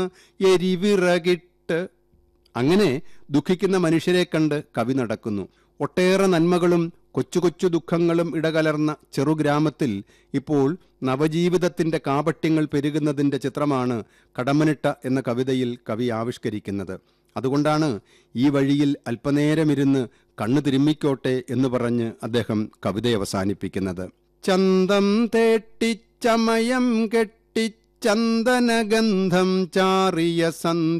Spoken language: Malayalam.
എരിവിറകിട്ട് അങ്ങനെ ദുഃഖിക്കുന്ന മനുഷ്യരെ കണ്ട് കവി നടക്കുന്നു ഒട്ടേറെ നന്മകളും കൊച്ചു കൊച്ചു ദുഃഖങ്ങളും ഇടകലർന്ന ചെറുഗ്രാമത്തിൽ ഇപ്പോൾ നവജീവിതത്തിന്റെ കാപട്യങ്ങൾ പെരുകുന്നതിന്റെ ചിത്രമാണ് കടമ്മനിട്ട എന്ന കവിതയിൽ കവി ആവിഷ്കരിക്കുന്നത് അതുകൊണ്ടാണ് ഈ വഴിയിൽ അല്പനേരമിരുന്ന് കണ്ണു തിരുമ്മിക്കോട്ടെ എന്ന് പറഞ്ഞ് അദ്ദേഹം കവിത അവസാനിപ്പിക്കുന്നത് ചന്തം തേട്ടിച്ചമയം കെട്ടി ചന്ദനഗന്ധം ചാറിയ സന്ധ്യ